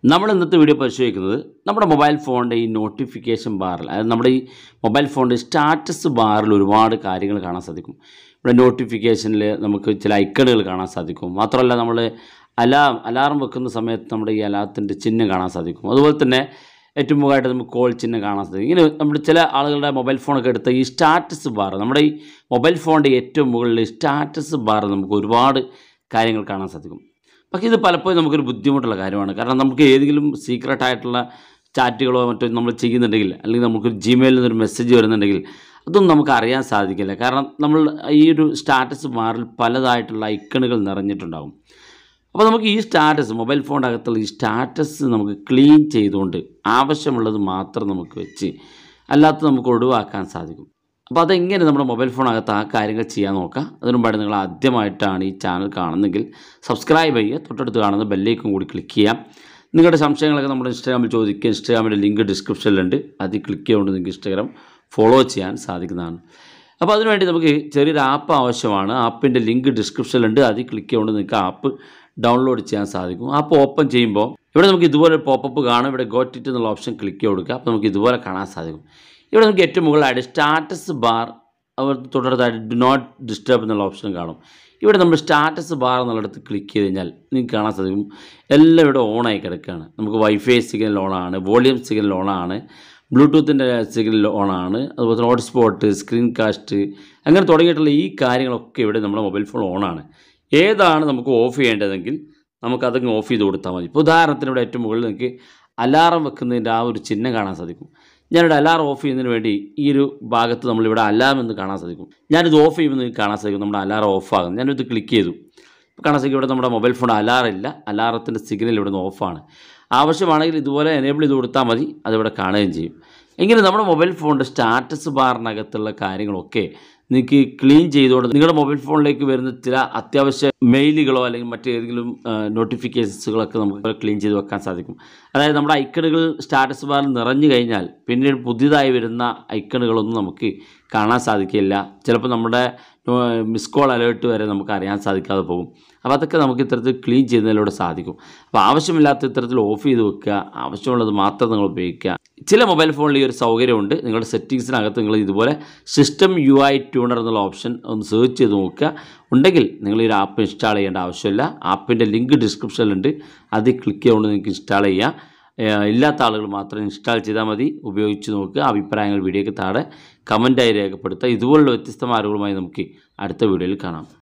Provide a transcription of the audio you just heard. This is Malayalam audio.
നമ്മൾ ഇന്നത്തെ വീഡിയോ പരിശോധിക്കുന്നത് നമ്മുടെ മൊബൈൽ ഫോണിൻ്റെ ഈ നോട്ടിഫിക്കേഷൻ ബാറിൽ അതായത് നമ്മുടെ ഈ മൊബൈൽ ഫോണിൻ്റെ സ്റ്റാറ്റസ് ബാറിൽ ഒരുപാട് കാര്യങ്ങൾ കാണാൻ സാധിക്കും ഇവിടെ നോട്ടിഫിക്കേഷനിൽ നമുക്ക് ചില ഐക്കണുകൾ കാണാൻ സാധിക്കും മാത്രമല്ല നമ്മൾ അലാം അലാറം വെക്കുന്ന സമയത്ത് നമ്മുടെ ഈ അലാത്തിൻ്റെ ചിഹ്നം കാണാൻ സാധിക്കും അതുപോലെ തന്നെ ഏറ്റവും മുഖമായിട്ട് നമുക്ക് കോൾ ചിഹ്നം കാണാൻ സാധിക്കും ഇങ്ങനെ നമ്മുടെ ചില ആളുകളുടെ മൊബൈൽ ഫോണൊക്കെ എടുത്ത ഈ സ്റ്റാറ്റസ് ബാർ നമ്മുടെ ഈ മൊബൈൽ ഫോണിൻ്റെ ഏറ്റവും മുകളിൽ സ്റ്റാറ്റസ് ബാർ നമുക്ക് ഒരുപാട് കാര്യങ്ങൾ കാണാൻ സാധിക്കും പക്ഷേ ഇത് പലപ്പോഴും നമുക്കൊരു ബുദ്ധിമുട്ടുള്ള കാര്യമാണ് കാരണം നമുക്ക് ഏതെങ്കിലും സീക്രട്ട് ആയിട്ടുള്ള ചാറ്റുകളോ മറ്റോ നമ്മൾ ചെയ്യുന്നുണ്ടെങ്കിൽ അല്ലെങ്കിൽ നമുക്ക് ജിമെയിലിൽ നിന്നൊരു മെസ്സേജ് വരുന്നുണ്ടെങ്കിൽ അതൊന്നും നമുക്ക് അറിയാൻ സാധിക്കില്ല കാരണം നമ്മൾ ഈ ഒരു സ്റ്റാറ്റസ് ബാറിൽ പലതായിട്ടുള്ള ഐക്കണുകൾ നിറഞ്ഞിട്ടുണ്ടാകും അപ്പോൾ നമുക്ക് ഈ സ്റ്റാറ്റസ് മൊബൈൽ ഫോണിൻ്റെ അകത്തുള്ള ഈ സ്റ്റാറ്റസ് നമുക്ക് ക്ലീൻ ചെയ്തുകൊണ്ട് ആവശ്യമുള്ളത് മാത്രം നമുക്ക് വെച്ച് അല്ലാത്ത നമുക്ക് ഒഴിവാക്കാൻ സാധിക്കും അപ്പോൾ അതെങ്ങനെ നമ്മുടെ മൊബൈൽ ഫോണകത്ത് ആ കാര്യങ്ങൾ ചെയ്യാൻ നോക്കാം അതിനു മുമ്പായിട്ട് നിങ്ങൾ ആദ്യമായിട്ടാണ് ഈ ചാനൽ കാണുന്നതെങ്കിൽ സബ്സ്ക്രൈബ് ചെയ്യുക തൊട്ടടുത്ത് കാണുന്ന ബെല്ലേക്കും കൂടി ക്ലിക്ക് ചെയ്യാം നിങ്ങളുടെ സംശയങ്ങളൊക്കെ നമ്മുടെ ഇൻസ്റ്റാഗ്രാമിൽ ചോദിക്കുക ഇൻസ്റ്റാഗ്രാമിൻ്റെ ലിങ്ക് ഡിസ്ക്രിപ്ഷനിലുണ്ട് അതിൽ ക്ലിക്ക് ചെയ്തുകൊണ്ട് നിങ്ങൾക്ക് ഇൻസ്റ്റാഗ്രാം ഫോളോ ചെയ്യാൻ സാധിക്കുന്നതാണ് അപ്പോൾ അതിനുവേണ്ടി നമുക്ക് ചെറിയൊരു ആപ്പ് ആവശ്യമാണ് ആപ്പിൻ്റെ ലിങ്ക് ഡിസ്ക്രിപ്ഷനിലുണ്ട് അതിൽ ക്ലിക്ക് ചെയ്തുകൊണ്ട് നിങ്ങൾക്ക് ആപ്പ് ഡൗൺലോഡ് ചെയ്യാൻ സാധിക്കും ആപ്പ് ഓപ്പൺ ചെയ്യുമ്പോൾ ഇവിടെ നമുക്ക് ഇതുപോലെ പോപ്പപ്പ് കാണും ഇവിടെ ഗോട്ട് ഇറ്റ് എന്നുള്ള ഓപ്ഷൻ ക്ലിക്ക് ചെയ്ത് കൊടുക്കുക അപ്പോൾ നമുക്ക് ഇതുപോലെ കാണാൻ സാധിക്കും ഇവിടെ നമുക്ക് ഏറ്റവും മുകളിലായിട്ട് സ്റ്റാറ്റസ് ബാർ അവർ തുടർന്നായിട്ട് ഡു നോട്ട് ഡിസ്റ്റർബ് എന്നുള്ള ഓപ്ഷൻ കാണും ഇവിടെ നമ്മൾ സ്റ്റാറ്റസ് ബാർ എന്നുള്ളിടത്ത് ക്ലിക്ക് ചെയ്ത് കഴിഞ്ഞാൽ നിങ്ങൾക്ക് കാണാൻ സാധിക്കും എല്ലാം ഇവിടെ ഓണായി കിടക്കുകയാണ് നമുക്ക് വൈഫൈ സിഗ്നൽ ഓണാണ് വോളിയം സിഗ്നൽ ഓണാണ് ബ്ലൂടൂത്തിൻ്റെ സിഗ്നൽ ഓണാണ് അതുപോലെ തന്നെ ഹോട്ട്സ്പോട്ട് സ്ക്രീൻ കാസ്റ്റ് അങ്ങനെ തുടങ്ങിയിട്ടുള്ള ഈ കാര്യങ്ങളൊക്കെ ഇവിടെ നമ്മുടെ മൊബൈൽ ഫോൺ ഓണാണ് ഏതാണ് നമുക്ക് ഓഫ് ചെയ്യേണ്ടതെങ്കിൽ നമുക്കതങ്ങ് ഓഫ് ചെയ്ത് കൊടുത്താൽ മതി ഇപ്പോൾ ഉദാഹരണത്തിന് ഇവിടെ ഏറ്റവും മുകളിൽ നിങ്ങൾക്ക് അലാറം വെക്കുന്നതിൻ്റെ ആ ഒരു ചിഹ്നം കാണാൻ സാധിക്കും ഞാനിവിടെ അലാറം ഓഫ് ചെയ്യുന്നതിന് വേണ്ടി ഈ ഒരു ഭാഗത്ത് നമ്മളിവിടെ അലാം എന്ന് കാണാൻ സാധിക്കും ഞാനിത് ഓഫ് ചെയ്യുമ്പോൾ നിങ്ങൾക്ക് കാണാൻ സാധിക്കും നമ്മുടെ അലാറം ഓഫ് ആകും ഞാനിത് ക്ലിക്ക് ചെയ്തു ഇപ്പോൾ കാണാൻ സാധിക്കും ഇവിടെ നമ്മുടെ മൊബൈൽ ഫോൺ അലാറം ഇല്ല അലാറത്തിൻ്റെ സിഗ്നൽ ഇവിടെ നിന്ന് ഓഫാണ് ആവശ്യമാണെങ്കിൽ ഇതുപോലെ എനേബിൾ ചെയ്ത് കൊടുത്താൽ മതി അതിവിടെ കാണുകയും ചെയ്യും എങ്കിലും നമ്മുടെ മൊബൈൽ ഫോണിൻ്റെ സ്റ്റാറ്റസ് ബാറിനകത്തുള്ള കാര്യങ്ങളൊക്കെ നിങ്ങൾക്ക് ക്ലീൻ ചെയ്തുകൊണ്ട് നിങ്ങളുടെ മൊബൈൽ ഫോണിലേക്ക് വരുന്ന ചില അത്യാവശ്യ മെയിലുകളോ അല്ലെങ്കിൽ മറ്റേതെങ്കിലും നോട്ടിഫിക്കേഷൻസുകളൊക്കെ നമുക്ക് ക്ലീൻ ചെയ്ത് വെക്കാൻ സാധിക്കും അതായത് നമ്മുടെ ഐക്കണുകൾ സ്റ്റാറ്റസ് ബാറിൽ നിറഞ്ഞു കഴിഞ്ഞാൽ പിന്നീട് പുതിയതായി വരുന്ന ഐക്കണുകളൊന്നും നമുക്ക് കാണാൻ സാധിക്കില്ല ചിലപ്പോൾ നമ്മുടെ മിസ് കോൾ അലേർട്ട് വരെ നമുക്ക് അറിയാൻ സാധിക്കാതെ പോകും അപ്പോൾ അതൊക്കെ നമുക്ക് ഇത്തരത്തിൽ ക്ലീൻ ചെയ്യുന്നതിലൂടെ സാധിക്കും അപ്പോൾ ആവശ്യമില്ലാത്ത ഇത്തരത്തിൽ ഓഫ് ചെയ്ത് വെക്കുക ആവശ്യമുള്ളത് മാത്രം നിങ്ങൾ ഉപയോഗിക്കുക ചില മൊബൈൽ ഫോണിൽ ഈ ഒരു സൗകര്യമുണ്ട് നിങ്ങളുടെ സെറ്റിങ്സിനകത്ത് നിങ്ങൾ ഇതുപോലെ സിസ്റ്റം യു ഐ ട്യൂണർ എന്നുള്ള ഓപ്ഷൻ ഒന്ന് സെർച്ച് ചെയ്ത് നോക്കുക ഉണ്ടെങ്കിൽ നിങ്ങൾ ഈ ഒരു ആപ്പ് ഇൻസ്റ്റാൾ ചെയ്യേണ്ട ആവശ്യമില്ല ആപ്പിൻ്റെ ലിങ്ക് ഡിസ്ക്രിപ്ഷനിലുണ്ട് അതിൽ ക്ലിക്ക് ചെയ്തുകൊണ്ട് നിങ്ങൾക്ക് ഇൻസ്റ്റാൾ ചെയ്യാം ഏഹ് ഇല്ലാത്ത ആളുകൾ മാത്രം ഇൻസ്റ്റാൾ ചെയ്താൽ മതി ഉപയോഗിച്ച് നോക്കുക അഭിപ്രായങ്ങൾ വീഡിയോയ്ക്ക് താഴെ കമൻറ്റായി രേഖപ്പെടുത്തുക ഇതുപോലുള്ള വ്യത്യസ്തമായ അറിവുകളുമായി നമുക്ക് അടുത്ത വീഡിയോയിൽ കാണാം